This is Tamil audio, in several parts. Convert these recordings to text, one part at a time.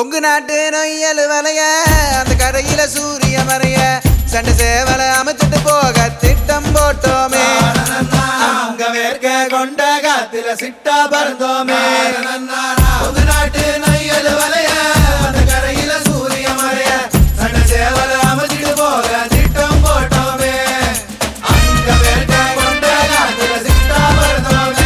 கொங்கு நாட்டு நொய்யல் வலைய அந்த கரையில சூரிய மறைய சண்டை சேவலை அமைத்துட்டு போக திட்டம் போட்டோமே அங்க வேர்க்க கொண்ட காத்துல சிட்டா பறந்தோமே புது நாட்டு நையல் வலைய அந்த கரையில சூரிய மறைய சண்ட சேவல அமைச்சிட்டு போக திட்டம் போட்டோமே அங்க வேர்க்க கொண்ட காத்துல சிட்டா பறந்தோமே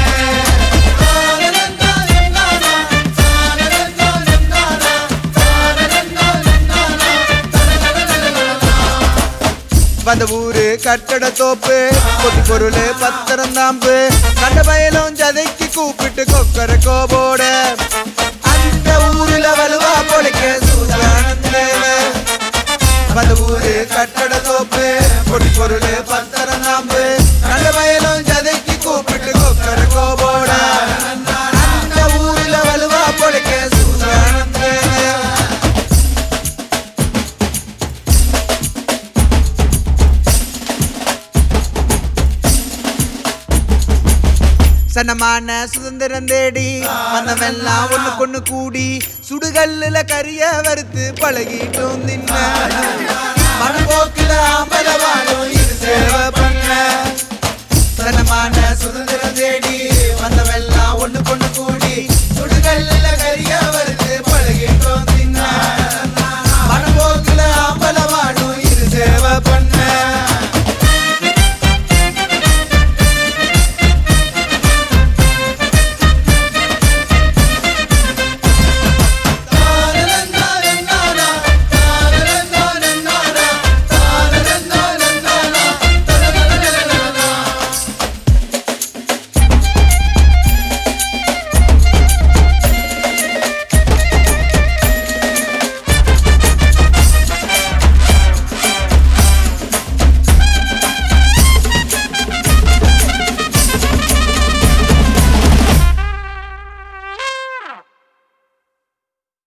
வந்த ஊரு கட்டட தோப்பு பொட்டி பொருள் பத்திரம் தாம்பு கண்ட பயலும் ஜதைக்கு கூப்பிட்டு கொக்கர கோபோட அந்த ஊருல வலுவா பொழைக்க சூதானந்தேவர் வந்த ஊரு கட்டட தோப்பு பொட்டி பொருள் பத்திரம் தாம்பு கண்ட பயலும் ஜதைக்கு கூப்பிட்டு கொக்கர கோபோட அந்த ஊருல வலுவா பொழைக்க சூதானந்தேவர் சன்னமான சுதந்திரம் தேடி வந்தவெல்லாம் ஒண்ணு கொண்ணு கூடி சுடுகல்லுல கரிய வறுத்து பழகிட்டோம் தின்ன மனப்போக்கில ஆம்பல வாழும் இது சேவை பண்ண சன்னமான சுதந்திரம் தேடி